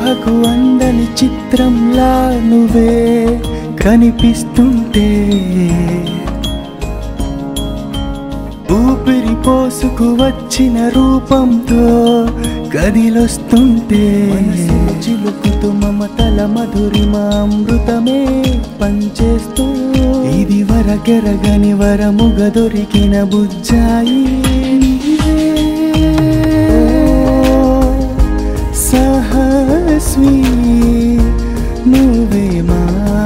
ఊహకు అందని చిత్రంలా నువ్వే కనిపిస్తుంటే ఊపిరి పోసుకు వచ్చిన రూపంతో కదిలొస్తుంటే మనసులో చిలుకుతూ మమతల మధురిమ అమృతమే పంచేస్తూ ఇది వరకెరగని వరముగ దొరికిన బుజ్జాయి సహస్వి నువ్వే మా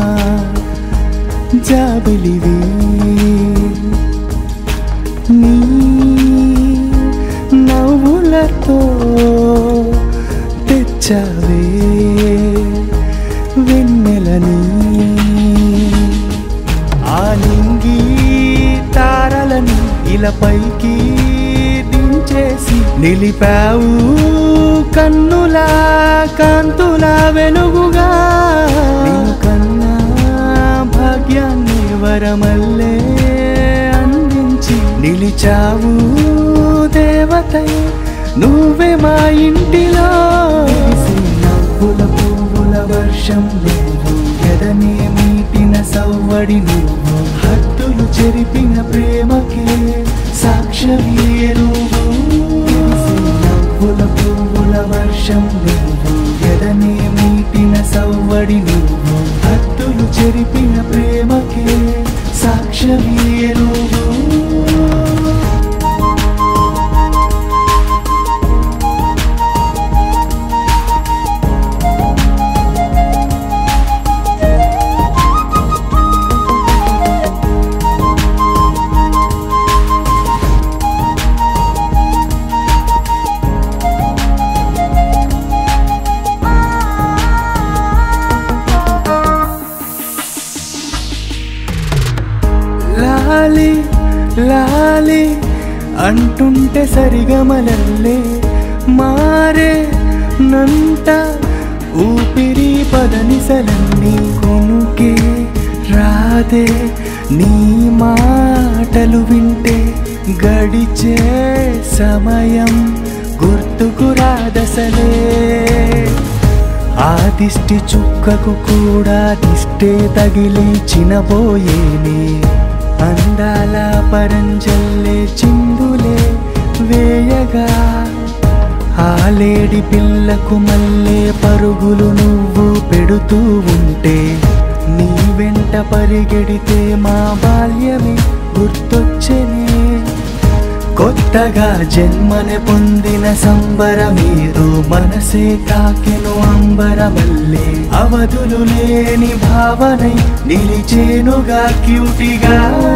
జాబిలివి నీ నవ్వులతో తెచ్చావే వెన్నెలని ఆ నింగి తారలని ఇలా పైకి దించేసి నిలిపావు కన్నులా కాంతుల వెలుగుగా నిన్ను కన్నా భాగ్యాన్ని వరమల్లే అందించి నిలిచావు దేవతై నువ్వే మా ఇంటిలో విరిసే నవ్వుల పువ్వుల వర్షం నువ్వు ఎదనే మీటిన సవ్వడి నువ్వు హద్దులు చెరిపిన ప్రేమకే సాక్ష్యమే నువ్వు విరిసే నవ్వుల పువ్వుల వర్షం నువ్వు ఎదనే మీటిన సవ్వడి నువ్వు హద్దులు చెరిపిన ప్రేమకే సాక్ష్యమే నువ్వు లాలి లాలి అంటుంటే సరిగమలల్లే మారే నంట ఊపిరి పదనిసలన్నీ కొనుకే రాదే నీ మాటలు వింటే గడిచే సమయం గుర్తుకు రాదసలే ఆ దిష్టి చుక్కకు కూడా దిష్టే తగిలి చినబోయేనే అందాల పరంజల్లే చిందులే వేయగా ఆ లేడి పిల్లకు మల్లే పరుగులు నువ్వు పెడుతూ ఉంటే నీ వెంట పరిగెడితే మా బాల్యమే గుర్తొచ్చనే కొత్తగా జన్మని పొందిన సంబరమేదో మనసే తాకెను అంబరమల్లే అవధులు లేని భావనై నిలిచేనుగా క్యూటిగా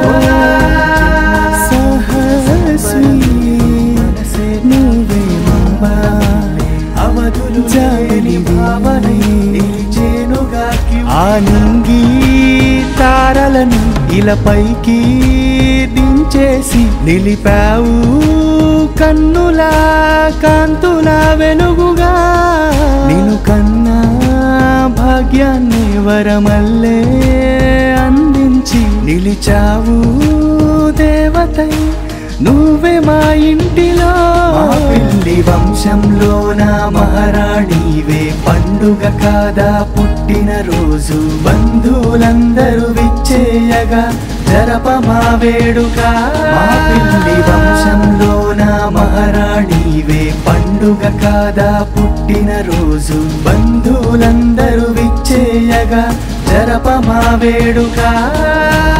సహస్వి నువ్వే మమ్మా అవధులు జాలి భావనై నిలిచేనుగా ఆ నింగి తారలను ఇలా పైకి దించేసి నిలిపావు కన్నులా కాంతుల వెలుగుగా నిన్ను కన్నా భాగ్యాన్ని వరమల్లే అందించి నిలిచావు దేవతై నువ్వే మా ఇంటిలో మా పిల్లి వంశంలో నా మహారాణివే పండుగ కాదా పుట్టిన రోజు బంధువులందరూ విచ్చేయగా జరప మా వేడుక మా పిల్లి వంశంలో నా మహారాణివే పండుగ కాదా పుట్టిన రోజు బంధువులందరూ విచ్చేయగా జరప మా వేడుక